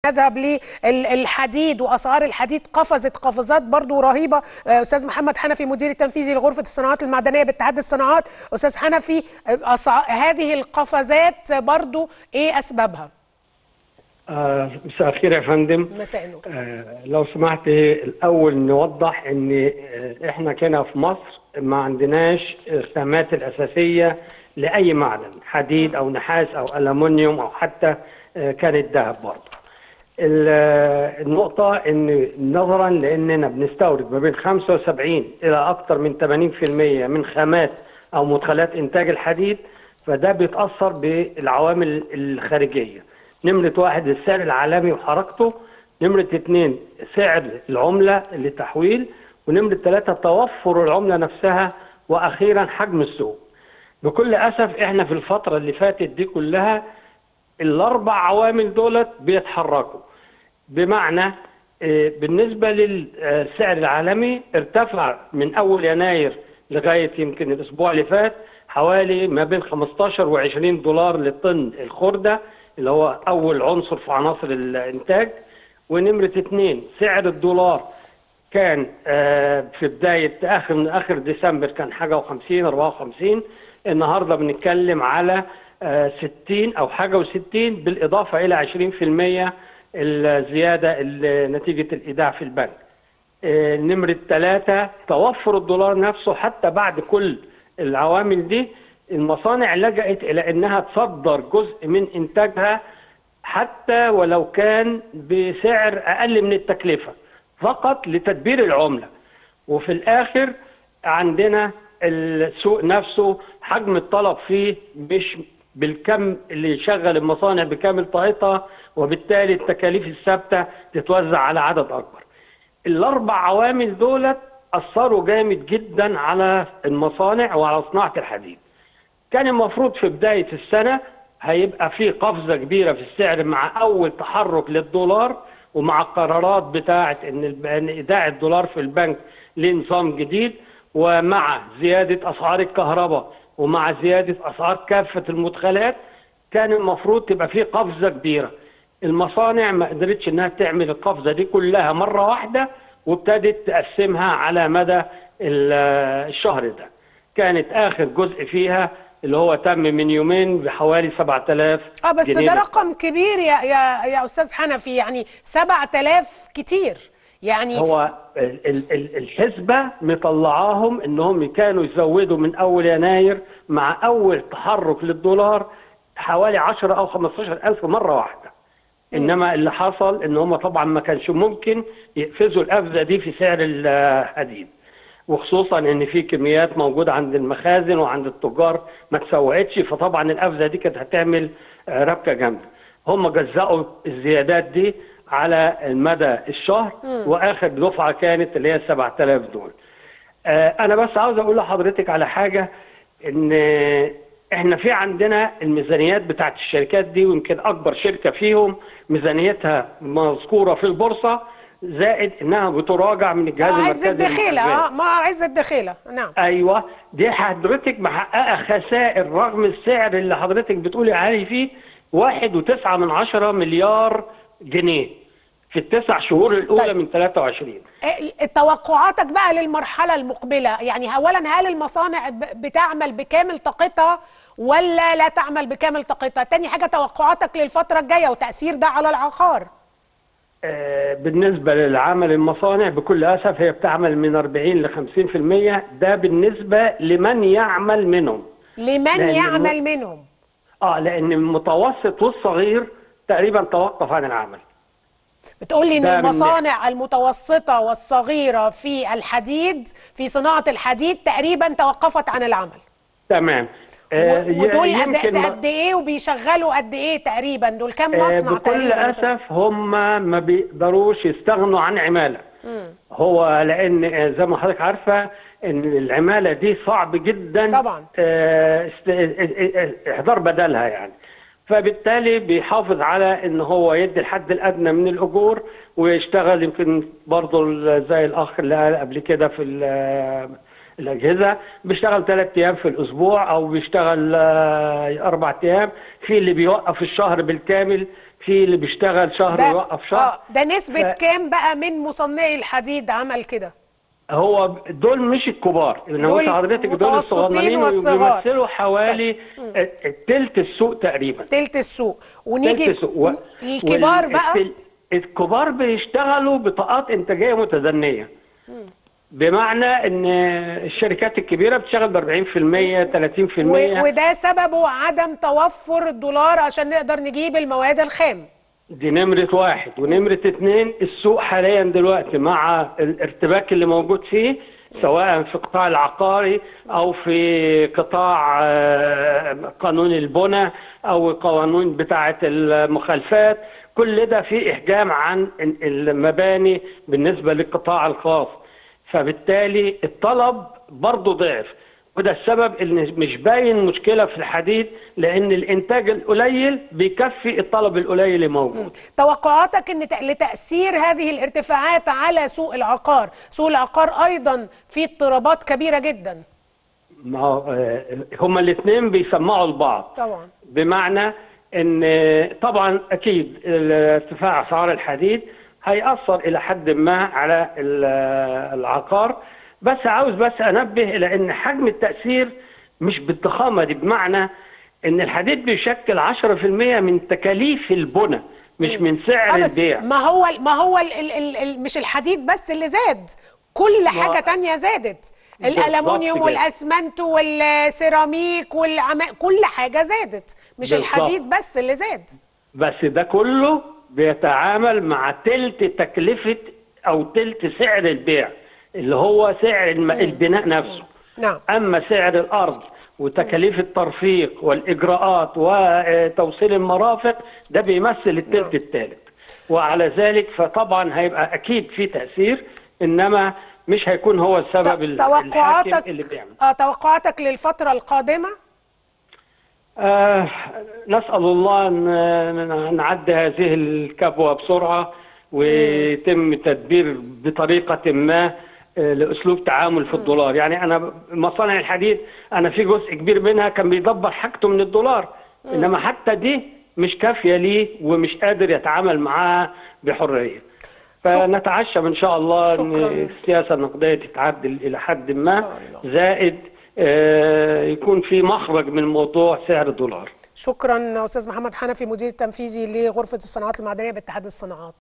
نذهب للحديد واسعار الحديد قفزت قفزات برضو رهيبه آه، استاذ محمد حنفي مدير التنفيذي لغرفه الصناعات المعدنيه باتحاد الصناعات استاذ حنفي آه، أسع- هذه القفزات برضو ايه اسبابها آه، مساء الخير يا فندم مساء النور آه، لو سمحت الأول نوضح إن آه، إحنا كنا في مصر ما عندناش الخامات الأساسية لأي معدن حديد أو نحاس أو ألمنيوم أو حتى آه، كان الذهب برضه ال- آه، النقطة إن نظرا لأننا بنستورد ما بين 75 إلى أكثر من 80% من خامات أو مدخلات إنتاج الحديد فده بيتأثر بالعوامل الخارجية نمرة واحد السعر العالمي وحركته نمرة اتنين سعر العملة للتحويل ونمرة ثلاثة توفر العملة نفسها وأخيرا حجم السوق بكل أسف إحنا في الفترة اللي فاتت دي كلها الأربع عوامل دولت بيتحركوا بمعنى آه، بالنسبة للسعر العالمي ارتفع من أول يناير لغاية يمكن الأسبوع اللي فات حوالي ما بين 15 و 20 دولار لطن الخردة اللي هو أول عنصر في عناصر الإنتاج ونمرة اثنين سعر الدولار كان آه، في بداية آخر من آخر ديسمبر كان حاجة و50 54 النهاردة بنتكلم على آه، 60 أو حاجة و60 بالإضافة إلى 20% الزيادة ال- نتيجة الإيداع في البنك آه، نمرة ثلاثة توفر الدولار نفسه حتى بعد كل العوامل دي المصانع لجأت إلى أنها تصدر جزء من إنتاجها حتى ولو كان بسعر أقل من التكلفة فقط لتدبير العملة وفي الآخر عندنا السوق نفسه حجم الطلب فيه مش بالكم اللي يشغل المصانع بكامل طاقتها وبالتالي التكاليف الثابتة تتوزع على عدد أكبر الاربع عوامل دولت اثروا جامد جدا على المصانع وعلى صناعه الحديد. كان المفروض في بدايه السنه هيبقى في قفزه كبيره في السعر مع اول تحرك للدولار ومع القرارات بتاعه ان الب- إن ايداع الدولار في البنك لنظام جديد ومع زياده اسعار الكهرباء ومع زياده اسعار كافه المدخلات كان المفروض تبقى في قفزه كبيره. المصانع ما قدرتش انها تعمل القفزه دي كلها مره واحده وابتدت تقسمها على مدى ال- الشهر ده. كانت اخر جزء فيها اللي هو تم من يومين بحوالي 7000 اه بس جنيه ده بس. رقم كبير يا يا يا استاذ حنفي يعني 7000 كتير يعني هو ال- ال- ال- الحسبة مطلعاهم انهم كانوا يزودوا من اول يناير مع اول تحرك للدولار حوالي 10 او 15 الف مرة واحدة انما اللي حصل ان هم طبعا ما كانش ممكن يقفزوا القفزة دي في سعر الحديد وخصوصا ان في كميات موجوده عند المخازن وعند التجار ما تسوقتش فطبعا القفزه دي كانت هتعمل آه، ربكه جامده هم جزأوا الزيادات دي على المدى الشهر واخر دفعه كانت اللي هي 7000 دول آه، انا بس عاوز اقول لحضرتك على حاجه ان احنا في عندنا الميزانيات بتاعت الشركات دي ويمكن اكبر شركه فيهم ميزانيتها مذكوره في البورصه زائد انها بتراجع من الجهاز آه عز المركزي الدخيله للمحاسبات. اه ما عز الدخيله نعم ايوه دي حضرتك محققه خسائر رغم السعر اللي حضرتك بتقولي عليه فيه واحد وتسعة من عشرة مليار جنيه في التسع شهور الاولى طيب. من 23 إيه توقعاتك بقى للمرحلة المقبلة يعني أولا هل المصانع ب- بتعمل بكامل طاقتها ولا لا تعمل بكامل طاقتها تاني حاجة توقعاتك للفترة الجاية وتأثير ده على العقار آه، بالنسبة للعمل المصانع بكل أسف هي بتعمل من 40 ل 50% ده بالنسبة لمن يعمل منهم لمن لأن يعمل الم- منهم اه لأن المتوسط والصغير تقريبا توقف عن العمل بتقولي ان ده من- المصانع المتوسطة والصغيرة في الحديد في صناعة الحديد تقريبا توقفت عن العمل تمام و- آه، ودول قد- يمكن قد ايه وبيشغلوا قد ايه تقريبا دول كام آه، مصنع بكل تقريبا يا أستاذ؟ اسف هم ما بيقدروش يستغنوا عن عماله هو لان آه، زي ما حضرتك عارفه ان العماله دي صعب جدا طبعا. آه، است- آه، آه، احضار بدلها يعني فبالتالي بيحافظ على ان هو يدي الحد الادنى من الاجور ويشتغل يمكن برضه ال- زي الاخ اللي قال قبل كده في ال- الاجهزه بيشتغل ثلاث ايام في الاسبوع او بيشتغل آه، اربع ايام في اللي بيوقف الشهر بالكامل في اللي بيشتغل شهر ده ويوقف شهر اه ده نسبة ف- كام بقى من مصنعي الحديد عمل كده هو دول مش الكبار انما دول قلت لحضرتك دول متوسطين الصغننين والصغار. وبيمثلوا حوالي تلت السوق تقريبا تلت السوق تلت ونيجي السوق و- الكبار وال- بقى ال- الكبار بيشتغلوا بطاقات انتاجيه متدنيه بمعنى ان الشركات الكبيره بتشتغل ب 40% 30% و- وده سببه عدم توفر الدولار عشان نقدر نجيب المواد الخام دي نمرة واحد ونمرة اتنين السوق حاليا دلوقتي مع الارتباك اللي موجود فيه سواء في القطاع العقاري او في قطاع آه، قانون البنى او قوانين بتاعة المخالفات كل ده فيه احجام عن المباني بالنسبة للقطاع الخاص فبالتالي الطلب برضه ضعف وده السبب ان مش باين مشكله في الحديد لان الانتاج القليل بيكفي الطلب القليل اللي موجود توقعاتك ان ت- لتأثير هذه الارتفاعات على سوق العقار سوق العقار ايضا فيه اضطرابات كبيرة جدا ما هو آه، هما الاثنين بيسمعوا لبعض طبعا بمعنى ان آه، طبعا اكيد ارتفاع اسعار الحديد هيأثر الى حد ما على ال- آه، العقار بس عاوز بس انبه الى ان حجم التأثير مش بالضخامه دي بمعنى ان الحديد بيشكل 10% من تكاليف البنى مش من سعر آه بس البيع ما هو ما هو ال ال ال ال مش الحديد بس اللي زاد كل حاجة تانية زادت بالظبط الألمونيوم كده. والأسمنت والسيراميك والعما كل حاجة زادت مش بالظبط. الحديد بس اللي زاد بس ده كله بيتعامل مع تلت تكلفة أو تلت سعر البيع اللي هو سعر الم... البناء نفسه نعم أما سعر الأرض وتكاليف الترفيق والإجراءات وتوصيل المرافق ده بيمثل التلت الثالث وعلى ذلك فطبعا هيبقى أكيد في تأثير إنما مش هيكون هو السبب ال- الحاكم توقعاتك اللي بيعمل اه توقعاتك للفترة القادمة آه نسأل الله أن نعدي هذه الكبوة بسرعة ويتم تدبير بطريقة ما آه، لأسلوب تعامل في الدولار يعني أنا مصانع الحديد أنا في جزء كبير منها كان بيدبر حاجته من الدولار إنما حتى دي مش كافية ليه ومش قادر يتعامل معاها بحرية فنتعشم إن شاء الله أن شكراً. السياسة النقدية تتعدل إلى حد ما إن شاء الله. زائد آه، يكون في مخرج من موضوع سعر الدولار شكرا استاذ محمد حنفي مدير التنفيذي لغرفة الصناعات المعدنية باتحاد الصناعات